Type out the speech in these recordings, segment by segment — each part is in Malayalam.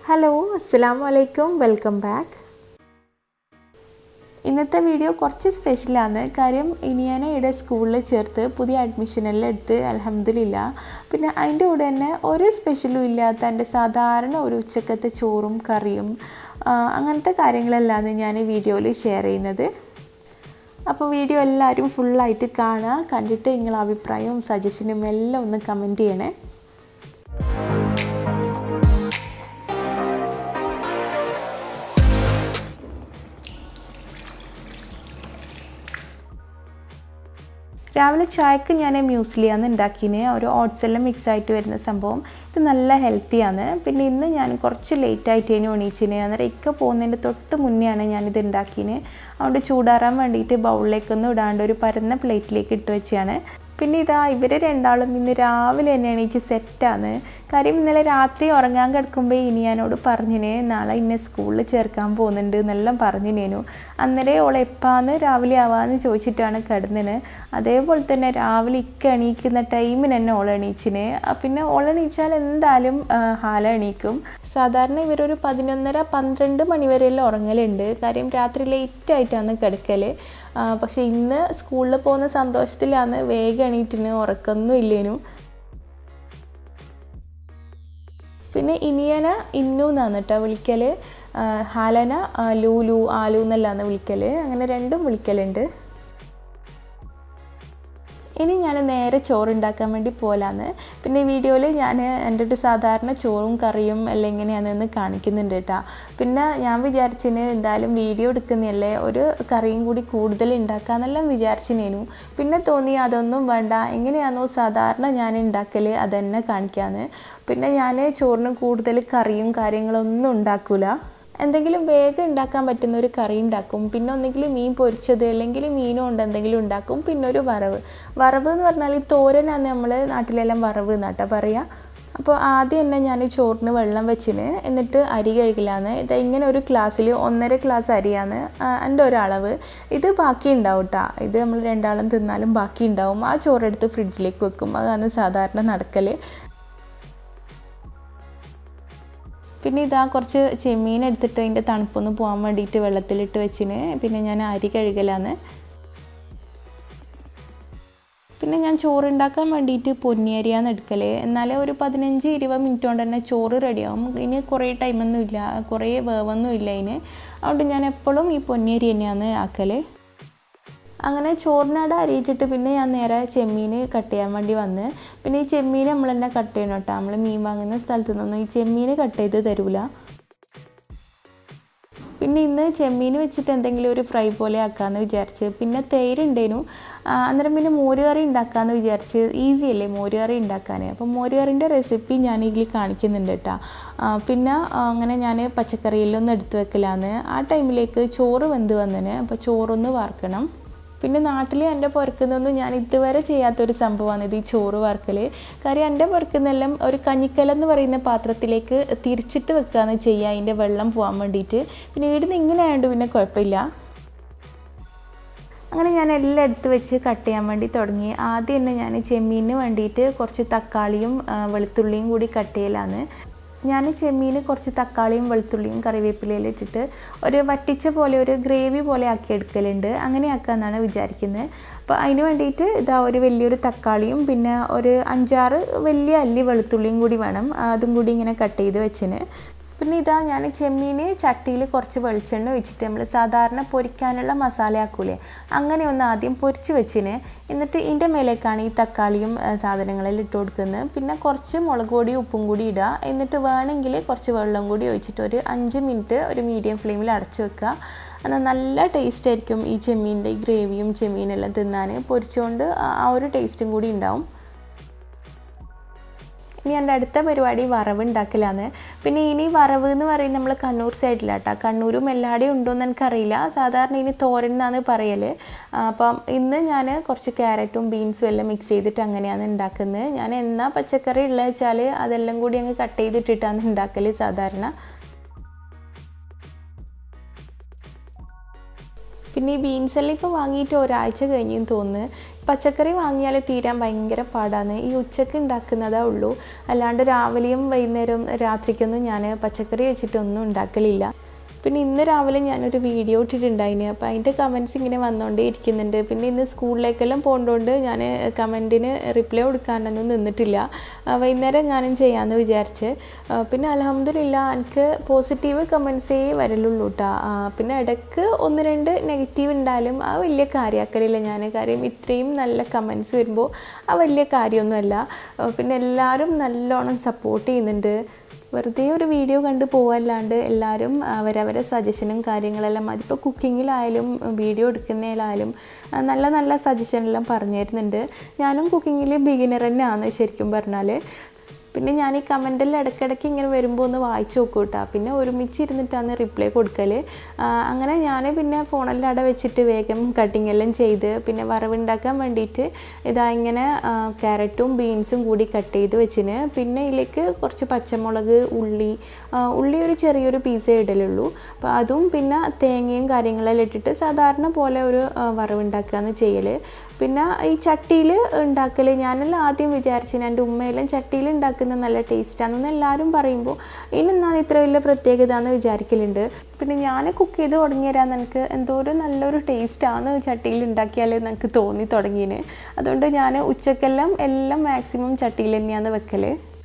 ഹലോ അസ്സാം വലൈക്കും വെൽക്കം ബാക്ക് ഇന്നത്തെ വീഡിയോ കുറച്ച് സ്പെഷ്യലാണ് കാര്യം ഇനിയാനെ ഇവിടെ സ്കൂളിൽ ചേർത്ത് പുതിയ അഡ്മിഷനെല്ലാം എടുത്ത് അലഹമ്മദില്ല പിന്നെ അതിൻ്റെ കൂടെ തന്നെ ഒരു സ്പെഷ്യലും ഇല്ലാത്ത എൻ്റെ സാധാരണ ഒരു ഉച്ചക്കത്തെ ചോറും കറിയും ആ, അങ്ങനത്തെ കാര്യങ്ങളെല്ലാം ഞാൻ വീഡിയോയിൽ ഷെയർ ചെയ്യുന്നത് അപ്പോൾ വീഡിയോ എല്ലാവരും ഫുള്ളായിട്ട് കാണുക കണ്ടിട്ട് നിങ്ങളുടെ അഭിപ്രായവും സജഷനും എല്ലാം ഒന്ന് കമൻറ്റ് ചെയ്യണേ രാവിലെ ചായക്ക് ഞാൻ മ്യൂസ്ലിയാണ് ഉണ്ടാക്കിന് ഒരു ഓട്സ് എല്ലാം മിക്സ് ആയിട്ട് വരുന്ന സംഭവം ഇത് നല്ല ഹെൽത്തിയാണ് പിന്നെ ഇന്ന് ഞാൻ കുറച്ച് ലേറ്റ് ആയിട്ടേനു എണീച്ചിന് അന്നേരം ഇക്ക പോകുന്നതിൻ്റെ തൊട്ട് മുന്നെയാണ് ഞാനിത് ഉണ്ടാക്കിന് അതുകൊണ്ട് ചൂടാറാൻ വേണ്ടിയിട്ട് ബൗളിലേക്കൊന്നും ഇടാണ്ട് ഒരു പരന്ന പ്ലേറ്റിലേക്ക് ഇട്ട് വെച്ചാണ് പിന്നെ ഇതാ ഇവർ രണ്ടാളും ഇന്ന് രാവിലെ തന്നെ എണീച്ച് സെറ്റാണ് കാര്യം ഇന്നലെ രാത്രി ഉറങ്ങാൻ കിടക്കുമ്പോൾ ഇനി ഞാനോട് പറഞ്ഞിനെ നാളെ ഇന്നെ സ്കൂളിൽ ചേർക്കാൻ പോകുന്നുണ്ട് എന്നെല്ലാം പറഞ്ഞിനേനു അന്നേരം ഓൾ എപ്പാന്ന് രാവിലെ ആവാന്ന് ചോദിച്ചിട്ടാണ് കിടന്നിന് അതേപോലെ തന്നെ രാവിലെ ഇക്ക എണീക്കുന്ന ടൈമിന് തന്നെ ഓൾ എണീച്ചിന് ആ, പിന്നെ ഓൾ എണീച്ചാൽ എന്തായാലും ആ, ഹാല എണീക്കും സാധാരണ ഇവരൊരു പതിനൊന്നര പന്ത്രണ്ട് മണി വരെയെല്ലാം ഉറങ്ങലുണ്ട് കാര്യം രാത്രി ലേറ്റ് ആയിട്ടാണ് കിടക്കൽ ആ, പക്ഷെ ഇന്ന് സ്കൂളിൽ പോകുന്ന സന്തോഷത്തിലാണ് വേഗം എണീറ്റിന് ഉറക്കൊന്നും ഇല്ലേനു പിന്നെ ഇനിയന ഇന്നു എന്നാണ് കേട്ടോ വിളിക്കൽ ആ, ഹാലന ആ, ലൂലു ആലു എന്നെല്ലാന്ന് വിളിക്കൽ അങ്ങനെ രണ്ടും വിളിക്കലുണ്ട് ഇനി ഞാൻ നേരെ ചോറുണ്ടാക്കാൻ വേണ്ടി പോലാന്ന് പിന്നെ വീഡിയോയിൽ ഞാൻ എൻ്റെ ഒരു സാധാരണ ചോറും കറിയും എല്ലാം എങ്ങനെയാണെന്ന് കാണിക്കുന്നുണ്ട് കേട്ടോ പിന്നെ ഞാൻ വിചാരിച്ചിന് എന്തായാലും വീഡിയോ എടുക്കുന്നതല്ലേ ഒരു കറിയും കൂടി കൂടുതൽ ഉണ്ടാക്കാമെന്നെല്ലാം വിചാരിച്ചിനേനു പിന്നെ തോന്നി അതൊന്നും വേണ്ട എങ്ങനെയാണോ സാധാരണ ഞാൻ ഉണ്ടാക്കൽ അതന്നെ കാണിക്കാമെന്ന് പിന്നെ ഞാൻ ചോറിന് കൂടുതൽ കറിയും കാര്യങ്ങളൊന്നും ഉണ്ടാക്കൂല എന്തെങ്കിലും വേഗം ഉണ്ടാക്കാൻ പറ്റുന്ന ഒരു കറി ഉണ്ടാക്കും പിന്നെ ഒന്നെങ്കിൽ മീൻ പൊരിച്ചത് അല്ലെങ്കിൽ മീനും കൊണ്ട് എന്തെങ്കിലും ഉണ്ടാക്കും പിന്നെ ഒരു വറവ് വറവ് എന്ന് പറഞ്ഞാൽ ഈ തോരനാണ് നമ്മൾ നാട്ടിലെല്ലാം വറവ് എന്നാട്ടാ പറയുക അപ്പോൾ ആദ്യം തന്നെ ഞാൻ ചോറിന് വെള്ളം വെച്ചിന് എന്നിട്ട് അരി കഴുകലാന്ന് ഇത് ഇങ്ങനെ ഒരു ഗ്ലാസ്സിൽ ഒന്നര ഗ്ലാസ് അരിയാണ് ആ, എൻ്റെ ഒരളവ് ഇത് ബാക്കി ഉണ്ടാവും കേട്ടോ ഇത് നമ്മൾ രണ്ടാളും തിന്നാലും ബാക്കി ഉണ്ടാവും ആ ചോറെടുത്ത് ഫ്രിഡ്ജിലേക്ക് വെക്കും അതാണ് സാധാരണ നടക്കൽ പിന്നെ ഇതാ കുറച്ച് ചെമ്മീൻ എടുത്തിട്ട് അതിൻ്റെ തണുപ്പൊന്ന് പോകാൻ വേണ്ടിയിട്ട് വെള്ളത്തിലിട്ട് വെച്ചിന് പിന്നെ ഞാൻ അരി കഴുകലാന്ന് പിന്നെ ഞാൻ ചോറുണ്ടാക്കാൻ വേണ്ടിയിട്ട് പൊന്നിയരിയാണ് എടുക്കൽ എന്നാലേ ഒരു പതിനഞ്ച് ഇരുപത് മിനിറ്റ് കൊണ്ട് തന്നെ ചോറ് റെഡിയാവും ഇനി കുറേ ടൈമൊന്നും ഇല്ല കുറേ വേവൊന്നും ഇല്ല അതിന് അതുകൊണ്ട് ഞാൻ എപ്പോഴും ഈ പൊന്നിയരി തന്നെയാണ് ആക്കൽ അങ്ങനെ ചോറിനട അരിയിട്ടിട്ട് പിന്നെ ഞാൻ നേരെ ചെമ്മീൻ കട്ട് ചെയ്യാൻ വേണ്ടി വന്ന് പിന്നെ ഈ ചെമ്മീൻ നമ്മൾ തന്നെ കട്ട് ചെയ്യണം കേട്ടോ നമ്മൾ മീൻ വാങ്ങുന്ന സ്ഥലത്ത് നിന്നൊന്നും ഈ ചെമ്മീൻ കട്ട് ചെയ്ത് തരൂല പിന്നെ ഇന്ന് ചെമ്മീൻ വെച്ചിട്ട് എന്തെങ്കിലും ഒരു ഫ്രൈ പോലെ ആക്കാമെന്ന് വിചാരിച്ച് പിന്നെ തേരുണ്ടേനു ആ, അന്നേരം പിന്നെ മോരുകറി ഉണ്ടാക്കാമെന്ന് വിചാരിച്ച് ഈസി അല്ലേ മോരുകറി ഉണ്ടാക്കാൻ അപ്പോൾ മോരുകറിൻ്റെ റെസിപ്പി ഞാൻ ഇതിൽ കാണിക്കുന്നുണ്ട് കേട്ടോ ആ, പിന്നെ ആ, അങ്ങനെ ഞാൻ പച്ചക്കറിയെല്ലാം ഒന്ന് എടുത്ത് വെക്കലാന്ന് ആ ടൈമിലേക്ക് ചോറ് വെന്ത് വന്നതിന് അപ്പോൾ ചോറൊന്ന് വാർക്കണം പിന്നെ നാട്ടിൽ എൻ്റെ പുറക്കുന്നൊന്നും ഞാൻ ഇതുവരെ ചെയ്യാത്തൊരു സംഭവമാണ് ഇത് ഈ ചോറ് വാർക്കൽ കാര്യം എൻ്റെ പുറക്കുന്നെല്ലാം ഒരു കഞ്ഞിക്കലം എന്ന് പറയുന്ന പാത്രത്തിലേക്ക് തിരിച്ചിട്ട് വെക്കുകയാണ് ചെയ്യുക അതിൻ്റെ വെള്ളം പോകാൻ വേണ്ടിയിട്ട് പിന്നെ ഇവിടുന്ന് ഇങ്ങനെ ആയതുകൊണ്ട് പിന്നെ കുഴപ്പമില്ല അങ്ങനെ ഞാൻ എല്ലാം എടുത്ത് വെച്ച് കട്ട് ചെയ്യാൻ വേണ്ടി തുടങ്ങി ആദ്യം തന്നെ ഞാൻ ചെമ്മീനിന് വേണ്ടിയിട്ട് കുറച്ച് തക്കാളിയും ആ, വെളുത്തുള്ളിയും കൂടി കട്ട് ചെയ്യലാണ് ഞാൻ ചെമ്മീന് കുറച്ച് തക്കാളിയും വെളുത്തുള്ളിയും കറിവേപ്പിലയിലും ഇട്ടിട്ട് ഒരു വറ്റിച്ച പോലെ ഒരു ഗ്രേവി പോലെ ആക്കി എടുക്കലുണ്ട് അങ്ങനെ ആക്കാമെന്നാണ് വിചാരിക്കുന്നത് അപ്പോൾ അതിന് വേണ്ടിയിട്ട് ഇതാ ഒരു വലിയൊരു തക്കാളിയും പിന്നെ ഒരു അഞ്ചാറ് വലിയ അല്ലി വെളുത്തുള്ളിയും കൂടി വേണം അതും കൂടി ഇങ്ങനെ കട്ട് ചെയ്ത് വെച്ചിന് പിന്നെ ഇതാ ഞാൻ ചെമ്മീൻ ചട്ടിയിൽ കുറച്ച് വെളിച്ചെണ്ണ ഒഴിച്ചിട്ട് നമ്മൾ സാധാരണ പൊരിക്കാനുള്ള മസാല ആക്കൂലേ അങ്ങനെ ഒന്ന് ആദ്യം പൊരിച്ച് വെച്ചിന് എന്നിട്ട് ഇതിൻ്റെ മേലേക്കാണ് ഈ തക്കാളിയും ആ, സാധനങ്ങളെല്ലാം ഇട്ട് കൊടുക്കുന്നത് പിന്നെ കുറച്ച് മുളക് പൊടിയും ഉപ്പും കൂടി ഇടുക എന്നിട്ട് വേണമെങ്കിൽ കുറച്ച് വെള്ളം കൂടി ഒഴിച്ചിട്ട് ഒരു അഞ്ച് മിനിറ്റ് ഒരു മീഡിയം ഫ്ലെയിമിൽ അടച്ച് വെക്കുക എന്നാൽ നല്ല ടേസ്റ്റ് ആയിരിക്കും ഈ ചെമ്മീൻ്റെ ഈ ഗ്രേവിയും ചെമ്മീനെല്ലാം തിന്നാൻ പൊരിച്ചുകൊണ്ട് ആ ആ ഒരു ടേസ്റ്റും കൂടി ഉണ്ടാവും ഇനി എൻ്റെ അടുത്ത പരിപാടി വറവ് ഉണ്ടാക്കലാണ് പിന്നെ ഇനി വറവ് എന്ന് പറയുന്നത് നമ്മൾ കണ്ണൂർ സൈഡിലാട്ടോ കണ്ണൂരും എല്ലാവരുടെയും ഉണ്ടോയെന്ന് എനിക്കറിയില്ല സാധാരണ ഇനി തോരൻ എന്നാണ് പറയൽ അപ്പം ഇന്ന് ഞാൻ കുറച്ച് ക്യാരറ്റും ബീൻസും എല്ലാം മിക്സ് ചെയ്തിട്ട് അങ്ങനെയാണ് ഉണ്ടാക്കുന്നത് ഞാൻ എന്നാ പച്ചക്കറി ഉള്ളത് വെച്ചാൽ അതെല്ലാം കൂടി അങ്ങ് കട്ട് ചെയ്തിട്ടിട്ടാണ് ഉണ്ടാക്കൽ സാധാരണ പിന്നെ ഈ ബീൻസ് എല്ലാം ഇപ്പോൾ വാങ്ങിയിട്ട് ഒരാഴ്ച കഴിഞ്ഞെന്ന് തോന്നുന്നു പച്ചക്കറി വാങ്ങിയാൽ തീരാൻ ഭയങ്കര പാടാണ് ഈ ഉച്ചക്ക് ഉണ്ടാക്കുന്നതേ ഉള്ളൂ അല്ലാണ്ട് രാവിലെയും വൈകുന്നേരവും രാത്രിക്കൊന്നും ഞാൻ പച്ചക്കറി വെച്ചിട്ടൊന്നും ഉണ്ടാക്കലില്ല പിന്നെ ഇന്ന് രാവിലെ ഞാനൊരു വീഡിയോ ഇട്ടിട്ടുണ്ടായിന് അപ്പോൾ അതിൻ്റെ കമൻസ് ഇങ്ങനെ വന്നുകൊണ്ടേ ഇരിക്കുന്നുണ്ട് പിന്നെ ഇന്ന് സ്കൂളിലേക്കെല്ലാം പോകേണ്ടതുകൊണ്ട് ഞാൻ കമൻറ്റിന് റിപ്ലൈ കൊടുക്കാനൊന്നും നിന്നിട്ടില്ല ആ, വൈകുന്നേരം ഞാനും ചെയ്യാമെന്ന് വിചാരിച്ച് ആ, പിന്നെ അലഹമ്മദില്ല എനിക്ക് പോസിറ്റീവ് കമൻസേ വരലുള്ളൂ കേട്ടോ പിന്നെ ഇടയ്ക്ക് ഒന്ന് രണ്ട് നെഗറ്റീവ് ഉണ്ടായാലും ആ വലിയ കാര്യമാക്കലില്ല ഞാൻ കാര്യം ഇത്രയും നല്ല കമൻസ് വരുമ്പോൾ ആ വലിയ കാര്യമൊന്നുമല്ല ആ, പിന്നെ എല്ലാവരും നല്ലോണം സപ്പോർട്ട് ചെയ്യുന്നുണ്ട് വെറുതെ ഒരു വീഡിയോ കണ്ട് പോവല്ലാണ്ട് എല്ലാവരും അവരവരെ സജഷനും കാര്യങ്ങളെല്ലാം അതിപ്പോൾ കുക്കിങ്ങിലായാലും വീഡിയോ എടുക്കുന്നതിലായാലും ആ, നല്ല നല്ല സജഷനെല്ലാം പറഞ്ഞു തരുന്നുണ്ട് ഞാനും കുക്കിങ്ങിൽ ബിഗിനർ തന്നെയാണ് ശരിക്കും പറഞ്ഞാൽ പിന്നെ ഞാൻ ഈ കമൻറ്റിൽ ഇടയ്ക്കിടയ്ക്ക് ഇങ്ങനെ വരുമ്പോൾ ഒന്ന് വായിച്ച് നോക്കും കേട്ടോ പിന്നെ ഒരുമിച്ച് ഇരുന്നിട്ടാണ് റിപ്ലൈ കൊടുക്കൽ ആ, അങ്ങനെ ഞാൻ പിന്നെ ഫോണെല്ലാം അവിടെ വെച്ചിട്ട് വേഗം കട്ടിങ് എല്ലാം ചെയ്ത് പിന്നെ വറവുണ്ടാക്കാൻ വേണ്ടിയിട്ട് ഇതാ ഇങ്ങനെ ആ, ക്യാരറ്റും ബീൻസും കൂടി കട്ട് ചെയ്ത് വെച്ചിന് പിന്നെ ഇതിലേക്ക് കുറച്ച് പച്ചമുളക് ഉള്ളി ആ, ഉള്ളി ഒരു ചെറിയൊരു പീസേ ഇടലുള്ളൂ അപ്പോൾ അതും പിന്നെ തേങ്ങയും കാര്യങ്ങളെല്ലാം ഇട്ടിട്ട് സാധാരണ പോലെ ഒരു ആ, വറവുണ്ടാക്കുകയാണ് ചെയ്യൽ പിന്നെ ഈ ചട്ടിയിൽ ഉണ്ടാക്കൽ ഞാനെല്ലാം ആദ്യം വിചാരിച്ചു എൻ്റെ ഉമ്മയെല്ലാം ചട്ടിയിൽ ഉണ്ടാക്കുന്നത് നല്ല ടേസ്റ്റാണെന്ന് എല്ലാവരും പറയുമ്പോൾ ഇന്നെന്നാണ് ഇത്ര വലിയ പ്രത്യേകത എന്ന് വിചാരിക്കലുണ്ട് പിന്നെ ഞാൻ കുക്ക് ചെയ്ത് തുടങ്ങി തരാൻ എനിക്ക് എന്തോ ഒരു നല്ലൊരു ടേസ്റ്റാണ് ചട്ടിയിൽ ഉണ്ടാക്കിയാൽ എനിക്ക് തോന്നി തുടങ്ങിയത് അതുകൊണ്ട് ഞാൻ ഉച്ചക്കെല്ലാം എല്ലാം മാക്സിമം ചട്ടിയിൽ തന്നെയാണ് വെക്കൽ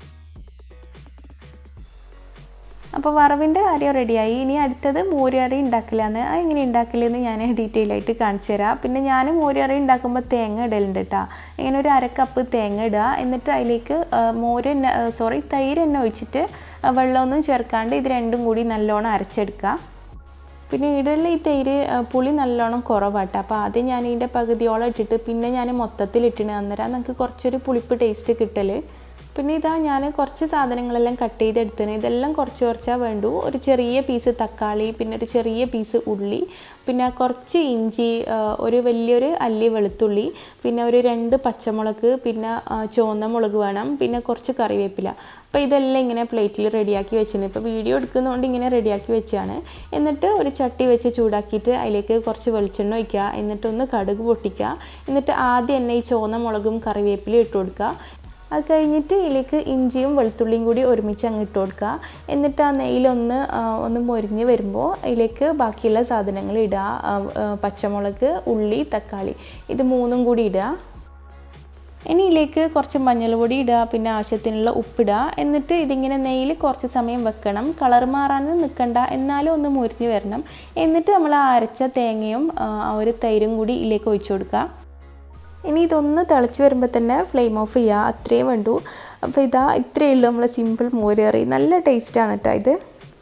അപ്പോൾ വറവിൻ്റെ കാര്യം റെഡിയായി ഇനി അടുത്തത് മോരുകറി ഉണ്ടാക്കലാന്ന് അത് എങ്ങനെ ഉണ്ടാക്കലെന്ന് ഞാൻ ഡീറ്റെയിൽ ആയിട്ട് കാണിച്ചു തരാം പിന്നെ ഞാൻ മോരുകറി ഉണ്ടാക്കുമ്പോൾ തേങ്ങ ഇടലുണ്ട് കേട്ടോ ഇങ്ങനെ ഒരു അര കപ്പ് തേങ്ങ ഇടുക എന്നിട്ട് അതിലേക്ക് ആ, മോര് തന്നെ സോറി തൈര് തന്നെ ഒഴിച്ചിട്ട് ആ, വെള്ളമൊന്നും ചേർക്കാണ്ട് ഇത് രണ്ടും കൂടി നല്ലോണം അരച്ചെടുക്കുക പിന്നെ ഇടലുള്ള ഈ തൈര് ആ, പുളി നല്ലോണം കുറവാട്ടോ അപ്പോൾ ആദ്യം ഞാൻ ഇതിൻ്റെ പകുതിയോളം ഇട്ടിട്ട് പിന്നെ ഞാൻ മൊത്തത്തിൽ ഇട്ടിന് അന്നേരം നമുക്ക് കുറച്ചൊരു പുളിപ്പ് ടേസ്റ്റ് കിട്ടൽ പിന്നെ ഇതാ ഞാൻ കുറച്ച് സാധനങ്ങളെല്ലാം കട്ട് ചെയ്തെടുത്തിന് ഇതെല്ലാം കുറച്ച് കുറച്ചാൽ വേണ്ടു ഒരു ചെറിയ പീസ് തക്കാളി പിന്നെ ഒരു ചെറിയ പീസ് ഉള്ളി പിന്നെ കുറച്ച് ഇഞ്ചി ആ, ഒരു വലിയൊരു അല്ലി വെളുത്തുള്ളി പിന്നെ ഒരു രണ്ട് പച്ചമുളക് പിന്നെ ആ, ചുവന്ന മുളക് വേണം പിന്നെ കുറച്ച് കറിവേപ്പില അപ്പോൾ ഇതെല്ലാം ഇങ്ങനെ പ്ലേറ്റിൽ റെഡിയാക്കി വെച്ചിട്ടുണ്ട് ഇപ്പോൾ വീഡിയോ എടുക്കുന്നതുകൊണ്ട് ഇങ്ങനെ റെഡിയാക്കി വെച്ചാണ് എന്നിട്ട് ഒരു ചട്ടി വെച്ച് ചൂടാക്കിയിട്ട് അതിലേക്ക് കുറച്ച് വെളിച്ചെണ്ണ ഒഴിക്കുക എന്നിട്ടൊന്ന് കടുക് പൊട്ടിക്കുക എന്നിട്ട് ആദ്യം തന്നെ ഈ ചുവന്ന മുളകും കറിവേപ്പിലയും ഇട്ട് കൊടുക്കുക അത് കഴിഞ്ഞിട്ട് ഇതിലേക്ക് ഇഞ്ചിയും വെളുത്തുള്ളിയും കൂടി ഒരുമിച്ച് അങ്ങ് ഇട്ട് കൊടുക്കുക എന്നിട്ട് ആ നെയ്യിലൊന്ന് ആ, ഒന്ന് മൊരിഞ്ഞ് വരുമ്പോൾ അതിലേക്ക് ബാക്കിയുള്ള സാധനങ്ങൾ ഇടുക ആ, ആ, പച്ചമുളക് ഉള്ളി തക്കാളി ഇത് മൂന്നും കൂടി ഇടുക ഇനി ഇതിലേക്ക് കുറച്ച് മഞ്ഞൾപ്പൊടി ഇടുക പിന്നെ ആവശ്യത്തിനുള്ള ഉപ്പിടുക എന്നിട്ട് ഇതിങ്ങനെ നെയ്യിൽ കുറച്ച് സമയം വെക്കണം കളർ മാറാൻ നിൽക്കണ്ട എന്നാലും ഒന്ന് മുരിഞ്ഞ് വരണം എന്നിട്ട് നമ്മൾ ആ അരച്ച തേങ്ങയും ആ ആ ഒരു തൈരും കൂടി ഇതിലേക്ക് ഒഴിച്ചു കൊടുക്കുക ഇനി ഇതൊന്ന് തിളച്ച് വരുമ്പോൾ തന്നെ ഫ്ലെയിം ഓഫ് ചെയ്യുക അത്രയും വേണ്ടു അപ്പോൾ ഇതാ ഇത്രയേ ഉള്ളൂ നമ്മളെ സിമ്പിൾ മോര് കറി നല്ല ടേസ്റ്റാണ് കേട്ടോ ഇത്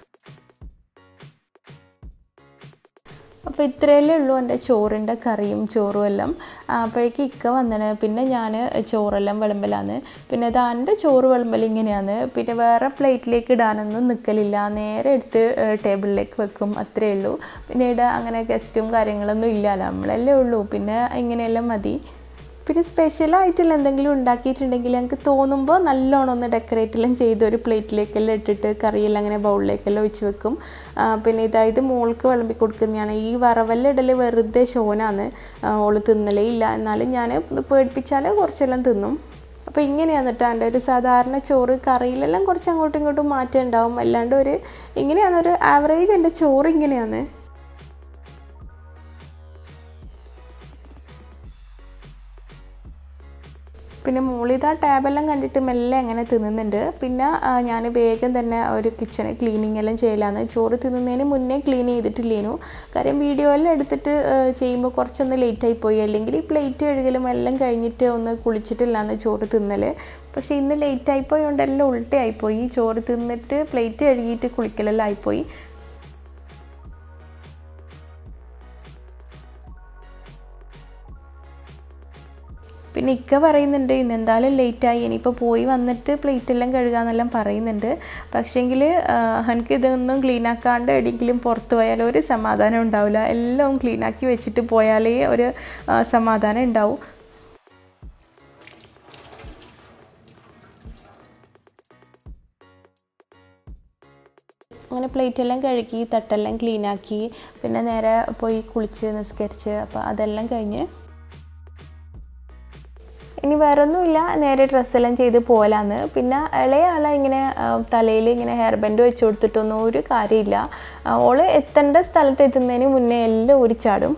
അപ്പോൾ ഇത്രയല്ലേ ഉള്ളൂ എൻ്റെ ചോറിൻ്റെ കറിയും ചോറും എല്ലാം അപ്പോഴേക്ക് ഇക്ക വന്നിന് പിന്നെ ഞാൻ ചോറെല്ലാം വിളമ്പലാണ് പിന്നെ ഇത് എൻ്റെ ചോറ് വിളമ്പൽ ഇങ്ങനെയാണ് പിന്നെ വേറെ പ്ലേറ്റിലേക്ക് ഇടാനൊന്നും നിൽക്കലില്ല നേരെ എടുത്ത് ടേബിളിലേക്ക് വെക്കും അത്രയേ ഉള്ളൂ പിന്നെ ഇവിടെ അങ്ങനെ ഗസ്റ്റും കാര്യങ്ങളൊന്നും ഇല്ലല്ലോ നമ്മളല്ലേ ഉള്ളൂ പിന്നെ ഇങ്ങനെയെല്ലാം മതി പിന്നെ സ്പെഷ്യലായിട്ടുള്ള എന്തെങ്കിലും ഉണ്ടാക്കിയിട്ടുണ്ടെങ്കിൽ എനിക്ക് തോന്നുമ്പോൾ നല്ലോണം ഒന്ന് ഡെക്കറേറ്റ് എല്ലാം ചെയ്ത് ഒരു പ്ലേറ്റിലേക്കെല്ലാം ഇട്ടിട്ട് കറിയെല്ലാം അങ്ങനെ ബൗളിലേക്കെല്ലാം ഒഴിച്ച് വെക്കും ആ, പിന്നെ ഇതായത് മോൾക്ക് വിളമ്പി കൊടുക്കുന്നതാണ് ഈ വറവെല്ലാം ഇടൽ വെറുതെ ഷോനാണ് ഓള് തിന്നലേ ഇല്ല എന്നാലും ഞാൻ പേടിപ്പിച്ചാൽ കുറച്ചെല്ലാം തിന്നും അപ്പോൾ ഇങ്ങനെയാണ് കേട്ടോ എൻ്റെ ഒരു സാധാരണ ചോറ് കറിയിലെല്ലാം കുറച്ച് അങ്ങോട്ടും ഇങ്ങോട്ടും മാറ്റം ഉണ്ടാവും അല്ലാണ്ട് ഒരു ഇങ്ങനെയാണ് ഒരു ആവറേജ് എൻ്റെ ചോറ് ഇങ്ങനെയാണ് പിന്നെ മോളിത് ആ ടാബെല്ലാം കണ്ടിട്ട് മെല്ലെ അങ്ങനെ തിന്നുന്നുണ്ട് പിന്നെ ഞാൻ വേഗം തന്നെ ഒരു കിച്ചണ് ക്ലീനിങ് എല്ലാം ചെയ്യലാന്ന് ചോറ് തിന്നുന്നതിന് മുന്നേ ക്ലീൻ ചെയ്തിട്ടില്ലേനു കാര്യം വീഡിയോ എല്ലാം എടുത്തിട്ട് ആ, ചെയ്യുമ്പോൾ കുറച്ചൊന്ന് ലേറ്റായി പോയി അല്ലെങ്കിൽ ഈ പ്ലേറ്റ് കഴുകലും എല്ലാം കഴിഞ്ഞിട്ട് ഒന്ന് കുളിച്ചിട്ടില്ലാന്ന് ചോറ് തിന്നൽ പക്ഷേ ഇന്ന് ലേറ്റായി പോയതുകൊണ്ട് എല്ലാം ഉൾട്ടയായിപ്പോയി ചോറ് തിന്നിട്ട് പ്ലേറ്റ് കഴുകിയിട്ട് കുളിക്കലെല്ലാം ആയിപ്പോയി പിന്നെ ഇക്ക പറയുന്നുണ്ട് ഇന്ന് എന്തായാലും ലേറ്റായി ഇനിയിപ്പോൾ പോയി വന്നിട്ട് പ്ലേറ്റ് എല്ലാം കഴുകാന്നെല്ലാം പറയുന്നുണ്ട് പക്ഷേങ്കിൽ എനിക്ക് ഇതൊന്നും ക്ലീൻ ആക്കാണ്ട് എവിടെയെങ്കിലും പുറത്ത് പോയാൽ ഒരു സമാധാനം ഉണ്ടാവില്ല എല്ലാം ക്ലീൻ ആക്കി വെച്ചിട്ട് പോയാലേ ഒരു ആ, സമാധാനം ഉണ്ടാവും അങ്ങനെ പ്ലേറ്റ് എല്ലാം കഴുകി തട്ടെല്ലാം ക്ലീൻ ആക്കി പിന്നെ നേരെ പോയി കുളിച്ച് നിസ്കരിച്ച് അപ്പോൾ അതെല്ലാം കഴിഞ്ഞ് വേറെ ഒന്നുമില്ല നേരെ ഡ്രസ്സെല്ലാം ചെയ്ത് പോലാന്ന് പിന്നെ ഇളയ ആളെ ഇങ്ങനെ തലയിൽ ഇങ്ങനെ ഹെയർ ബാൻഡ് വെച്ച് കൊടുത്തിട്ടൊന്നും ഒരു കാര്യമില്ല ആ, ഓള് എത്തേണ്ട സ്ഥലത്ത് എത്തുന്നതിന് മുന്നേ എല്ലാം ഉരിച്ചാടും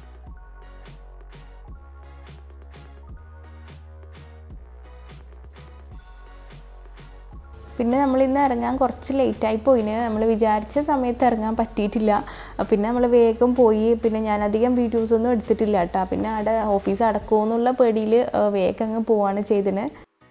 പിന്നെ നമ്മൾ ഇന്ന് ഇറങ്ങാൻ കുറച്ച് ലേറ്റായി പോയിന് നമ്മൾ വിചാരിച്ച സമയത്ത് ഇറങ്ങാൻ പറ്റിയിട്ടില്ല പിന്നെ നമ്മൾ വേഗം പോയി പിന്നെ ഞാൻ അധികം വീഡിയോസ് ഒന്നും എടുത്തിട്ടില്ല കേട്ടോ പിന്നെ അവിടെ ഓഫീസ് അടക്കുമോ എന്നുള്ള പേടിയിൽ വേഗം അങ്ങ് പോവാണ് ചെയ്തത്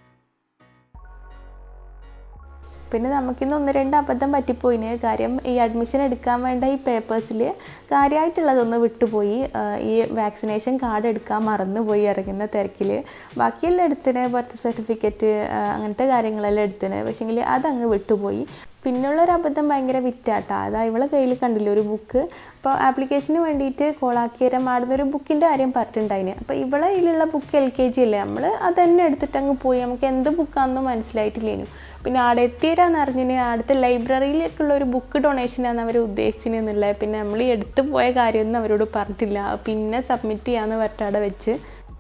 പിന്നെ നമുക്കിന്ന് ഒന്ന് രണ്ട് അബദ്ധം പറ്റിപ്പോയിന് കാര്യം ഈ അഡ്മിഷൻ എടുക്കാൻ വേണ്ട ഈ പേപ്പേഴ്സിൽ കാര്യമായിട്ടുള്ളതൊന്ന് വിട്ടുപോയി ആ, ഈ വാക്സിനേഷൻ കാർഡ് എടുക്കാൻ മറന്നുപോയി ഇറങ്ങുന്ന തിരക്കിൽ ബാക്കിയെല്ലാം എടുത്തിന് ബർത്ത് സർട്ടിഫിക്കറ്റ് അങ്ങനത്തെ കാര്യങ്ങളെല്ലാം എടുത്തിന് പക്ഷേങ്കിൽ അതങ്ങ് വിട്ടുപോയി പിന്നുള്ള ഒരു അബദ്ധം ഭയങ്കര വിറ്റാട്ടാ അതാ ഇവളെ കയ്യിൽ കണ്ടില്ല ഒരു ബുക്ക് അപ്പോൾ ആപ്ലിക്കേഷന് വേണ്ടിയിട്ട് കോളാക്കിയരം ആടുന്ന ഒരു ബുക്കിൻ്റെ കാര്യം പറഞ്ഞിട്ടുണ്ടായിന് അപ്പോൾ ഇവളെ കയ്യിലുള്ള ബുക്ക് എൽ കെ ജി അല്ലേ നമ്മൾ അത് തന്നെ എടുത്തിട്ട് അങ്ങ് പോയി നമുക്ക് എന്ത് ബുക്കാണെന്ന് മനസ്സിലായിട്ടില്ലേനു പിന്നെ ആടെ എത്തിയരാന്ന് അറിഞ്ഞിന് അടുത്ത ലൈബ്രറിയിലേക്കുള്ള ഒരു ബുക്ക് ഡൊണേഷനാണ് അവർ ഉദ്ദേശിച്ചത് എന്നുള്ളത് പിന്നെ നമ്മൾ ഈ എടുത്തു പോയ കാര്യമൊന്നും അവരോട് പറഞ്ഞിട്ടില്ല പിന്നെ സബ്മിറ്റ് ചെയ്യാമെന്ന് പറഞ്ഞിട്ട് അവിടെ വെച്ച്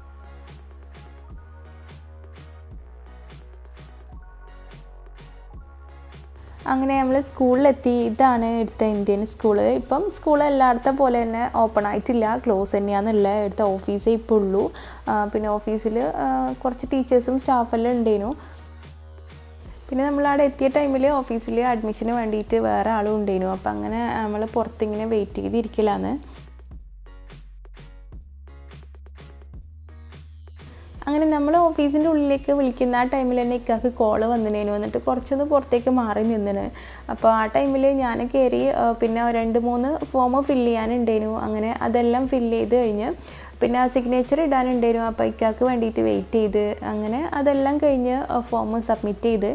അങ്ങനെ നമ്മൾ സ്കൂളിലെത്തി ഇതാണ് എടുത്ത ഇന്ത്യൻ സ്കൂള് ഇപ്പം സ്കൂൾ എല്ലായിടത്തെ പോലെ തന്നെ ഓപ്പൺ ആയിട്ടില്ല ക്ലോസ് തന്നെയാണെന്നുള്ള എടുത്ത ഓഫീസേ ഇപ്പോൾ ഉള്ളൂ ആ, പിന്നെ ഓഫീസിൽ കുറച്ച് ടീച്ചേഴ്സും സ്റ്റാഫെല്ലാം ഉണ്ടേനു പിന്നെ നമ്മളവിടെ എത്തിയ ടൈമിൽ ഓഫീസിൽ അഡ്മിഷന് വേണ്ടിയിട്ട് വേറെ ആളും ഉണ്ടേനു അപ്പം അങ്ങനെ നമ്മൾ പുറത്തിങ്ങനെ വെയിറ്റ് ചെയ്തിരിക്കലാന്ന് അങ്ങനെ നമ്മൾ ഓഫീസിൻ്റെ ഉള്ളിലേക്ക് വിളിക്കുന്ന ആ ടൈമിൽ തന്നെ ഇക്കാക്ക് കോള് വന്നിനേനു എന്നിട്ട് കുറച്ചൊന്ന് പുറത്തേക്ക് മാറി നിന്നിന് അപ്പോൾ ആ ടൈമിൽ ഞാൻ കയറി ആ, പിന്നെ രണ്ട് മൂന്ന് ഫോം ഫില്ല് ചെയ്യാനുണ്ടേനു അങ്ങനെ അതെല്ലാം ഫില്ല് ചെയ്ത് കഴിഞ്ഞ് പിന്നെ സിഗ്നേച്ചർ ഇടാനുണ്ടായിരുന്നു അപ്പോൾ ഇക്കാക്ക് വേണ്ടിയിട്ട് വെയിറ്റ് ചെയ്ത് അങ്ങനെ അതെല്ലാം കഴിഞ്ഞ് ഫോം സബ്മിറ്റ് ചെയ്ത്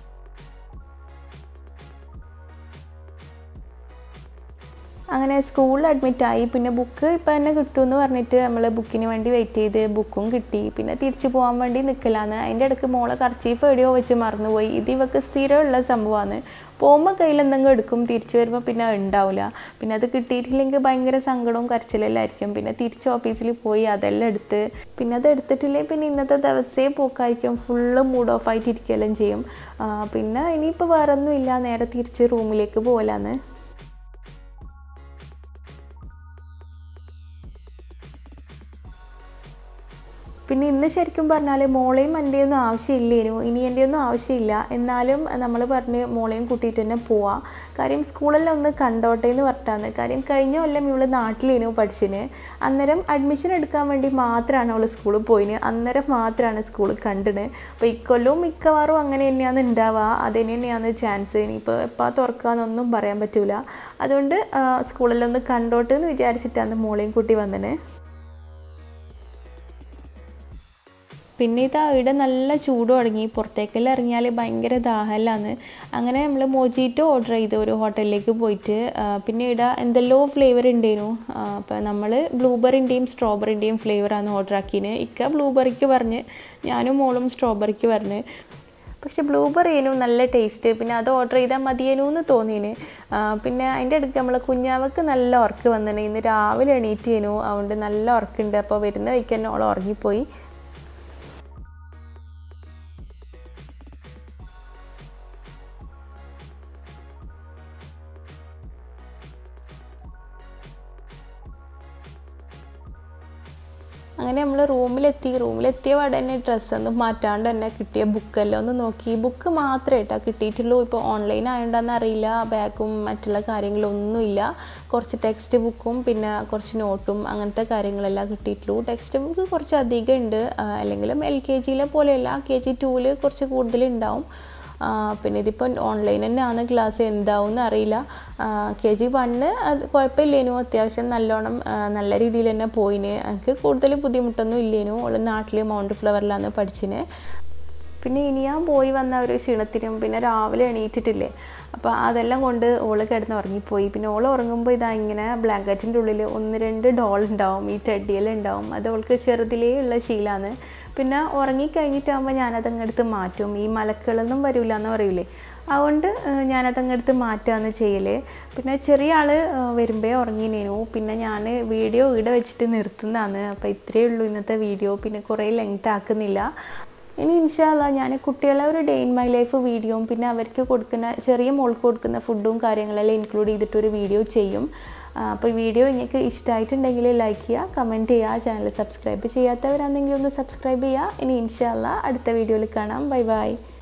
അങ്ങനെ സ്കൂളിൽ അഡ്മിറ്റായി പിന്നെ ബുക്ക് ഇപ്പം തന്നെ കിട്ടുമെന്ന് പറഞ്ഞിട്ട് നമ്മൾ ബുക്കിന് വേണ്ടി വെയിറ്റ് ചെയ്ത് ബുക്കും കിട്ടി പിന്നെ തിരിച്ചു പോകാൻ വേണ്ടി നിൽക്കലാന്ന് അതിൻ്റെ ഇടയ്ക്ക് മോളെ കർച്ചീഫ് എവിടെയോ വെച്ച് മറന്നുപോയി ഇത് ഇവക്ക് സ്ഥിരമുള്ള സംഭവമാണ് പോകുമ്പോൾ കയ്യിൽ എന്തെങ്കിലും എടുക്കും തിരിച്ചു വരുമ്പോൾ പിന്നെ അത് ഉണ്ടാവില്ല പിന്നെ അത് കിട്ടിയിട്ടില്ലെങ്കിൽ ഭയങ്കര സങ്കടവും കരച്ചിലെല്ലായിരിക്കും പിന്നെ തിരിച്ച് ഓഫീസിൽ പോയി അതെല്ലാം എടുത്ത് പിന്നെ അത് എടുത്തിട്ടില്ലേ പിന്നെ ഇന്നത്തെ ദിവസേ പോക്കായിരിക്കും ഫുള്ള് മൂഡ് ഓഫ് ആയിട്ട് ഇരിക്കുകയെല്ലാം ചെയ്യും ആ, പിന്നെ ഇനിയിപ്പോൾ വേറെ ഒന്നുമില്ല നേരെ തിരിച്ച് റൂമിലേക്ക് പോകലാന്ന് പിന്നെ ഇന്ന് ശരിക്കും പറഞ്ഞാൽ മോളെയും എൻ്റെയും ഒന്നും ആവശ്യമില്ലേനു ഇനി എൻ്റെ ഒന്നും ആവശ്യമില്ല എന്നാലും നമ്മൾ പറഞ്ഞ് മോളെയും കൂട്ടിയിട്ട് തന്നെ പോവാം കാര്യം സ്കൂളെല്ലാം ഒന്ന് കണ്ടോട്ടെ എന്ന് പറഞ്ഞിട്ടാണ് കാര്യം കഴിഞ്ഞ കൊല്ലം ഇവള് നാട്ടിലേനു പഠിച്ചിന് അന്നേരം അഡ്മിഷൻ എടുക്കാൻ വേണ്ടി മാത്രമാണ് അവൾ സ്കൂളിൽ പോയിന് അന്നേരം മാത്രമാണ് സ്കൂളിൽ കണ്ടിന് അപ്പോൾ ഇക്കൊല്ലവും മിക്കവാറും അങ്ങനെ തന്നെയാണ് ഉണ്ടാവുക അതിന് തന്നെയാണ് ചാൻസ് ഇനിയിപ്പോൾ എപ്പോൾ തുറക്കാന്നൊന്നും പറയാൻ പറ്റൂല അതുകൊണ്ട് സ്കൂളിലൊന്ന് ഒന്ന് കണ്ടോട്ടെ എന്ന് വിചാരിച്ചിട്ടാണ് മോളെയും കൂട്ടി വന്നത് പിന്നെ ഇതാ ഇവിടെ നല്ല ചൂട് തുടങ്ങി പുറത്തേക്കെല്ലാം ഇറങ്ങിയാൽ ഭയങ്കര ദാഹമല്ലാന്ന് അങ്ങനെ നമ്മൾ മോജിറ്റോ ഓർഡർ ചെയ്തു ഒരു ഹോട്ടലിലേക്ക് പോയിട്ട് ആ, പിന്നെ ഇവിടെ എന്തെല്ലോ ഫ്ലേവർ ഉണ്ടേനു അപ്പോൾ നമ്മൾ ബ്ലൂബെറിൻ്റെയും സ്ട്രോബെറിൻ്റെയും ഫ്ലേവറാണ് ഓർഡർ ആക്കിയത് ഇക്ക ബ്ലൂബെറിക്ക് പറഞ്ഞ് ഞാനും മോളും സ്ട്രോബെറിക്ക് പറഞ്ഞ് പക്ഷെ ബ്ലൂബെറിയേനു നല്ല ടേസ്റ്റ് പിന്നെ അത് ഓർഡർ ചെയ്താൽ മതിയേനു എന്ന് തോന്നിയേന് ആ, പിന്നെ അതിൻ്റെ അടുത്ത് നമ്മളെ കുഞ്ഞാവക്ക് നല്ല ഉറക്ക് വന്നിന് ഇന്ന് രാവിലെ എണീറ്റേനു അതുകൊണ്ട് നല്ല ഉറക്കുണ്ട് അപ്പോൾ വരുന്ന വഴിക്ക് തന്നെ ഓൾ ഉറങ്ങിപ്പോയി അങ്ങനെ നമ്മൾ റൂമിലെത്തി റൂമിലെത്തിയ പാടെ തന്നെ ഡ്രസ്സൊന്നും മാറ്റാണ്ട് തന്നെ കിട്ടിയ ബുക്കെല്ലാം ഒന്ന് നോക്കി ബുക്ക് മാത്രമേ കേട്ടോ കിട്ടിയിട്ടുള്ളൂ ഇപ്പോൾ ഓൺലൈൻ ആയതുകൊണ്ടാന്ന് അറിയില്ല ബാഗും മറ്റുള്ള കാര്യങ്ങളൊന്നുമില്ല കുറച്ച് ടെക്സ്റ്റ് ബുക്കും പിന്നെ കുറച്ച് നോട്ടും അങ്ങനത്തെ കാര്യങ്ങളെല്ലാം കിട്ടിയിട്ടുള്ളൂ ടെക്സ്റ്റ് ബുക്ക് കുറച്ച് അധികം ഉണ്ട് ആ, അല്ലെങ്കിലും എൽ കെ ജിയിലെ പോലെയല്ല കെ ജി ടൂവിൽ കുറച്ച് കൂടുതലുണ്ടാവും ആ, പിന്നെ ഇതിപ്പോൾ ഓൺലൈൻ തന്നെയാണ് ക്ലാസ് എന്താവും അറിയില്ല കെ ജി വണ്ണ് അത് കുഴപ്പമില്ലേനു അത്യാവശ്യം നല്ലോണം ആ, നല്ല രീതിയിൽ തന്നെ പോയിന് എനിക്ക് കൂടുതൽ ബുദ്ധിമുട്ടൊന്നും ഇല്ലേനു ഓള് നാട്ടിൽ മൗണ്ട് ഫ്ലവറിലാണ് പഠിച്ചിന് പിന്നെ ഇനി ഞാൻ പോയി വന്ന ഒരു ക്ഷീണത്തിനും പിന്നെ രാവിലെ എണീറ്റിട്ടില്ലേ അപ്പോൾ അതെല്ലാം കൊണ്ട് ഓള് കിടന്ന് ഉറങ്ങിപ്പോയി പിന്നെ ഓൾ ഉറങ്ങുമ്പോൾ ഇതാ ഇങ്ങനെ ബ്ലാങ്കറ്റിൻ്റെ ഉള്ളിൽ ഒന്ന് രണ്ട് ഡോൾ ഉണ്ടാവും ഈ ടെഡിയെല്ലാം ഉണ്ടാവും അത് അവൾക്ക് ചെറുതിലേ ഉള്ള ശീലമാണ് പിന്നെ ഉറങ്ങിക്കഴിഞ്ഞിട്ടാകുമ്പോൾ ഞാനത് അങ്ങെടുത്ത് മാറ്റും ഈ മലക്കളൊന്നും വരില്ല എന്ന് പറയൂലേ അതുകൊണ്ട് ഏഹ്, ഞാനതങ്ങെടുത്ത് മാറ്റുകയാണ് ചെയ്യൽ പിന്നെ ചെറിയ ആൾ വരുമ്പേ ഉറങ്ങിനേനു പിന്നെ ഞാൻ വീഡിയോ ഇവിടെ വെച്ചിട്ട് നിർത്തുന്നതാണ് അപ്പോൾ ഇത്രയേ ഉള്ളൂ ഇന്നത്തെ വീഡിയോ പിന്നെ കുറേ ലെങ്ത് ആക്കുന്നില്ല ഇനി ഇൻഷാല്ല ഞാൻ കുട്ടികളെ ഒരു ഡേ ഇൻ മൈ ലൈഫ് വീഡിയോയും പിന്നെ അവർക്ക് കൊടുക്കുന്ന ചെറിയ മോൾക്ക് കൊടുക്കുന്ന ഫുഡും കാര്യങ്ങളെല്ലാം ഇൻക്ലൂഡ് ചെയ്തിട്ടൊരു വീഡിയോ ചെയ്യും അപ്പോൾ ഈ വീഡിയോ നിങ്ങൾക്ക് ഇഷ്ടമായിട്ടുണ്ടെങ്കിൽ ലൈക്ക് ചെയ്യുക കമൻറ്റ് ചെയ്യുക ചാനൽ സബ്സ്ക്രൈബ് ചെയ്യാത്തവരാണെങ്കിൽ ഒന്ന് സബ്സ്ക്രൈബ് ചെയ്യുക ഇനി ഇൻഷാല്ല അടുത്ത വീഡിയോയിൽ കാണാം ബൈ ബൈ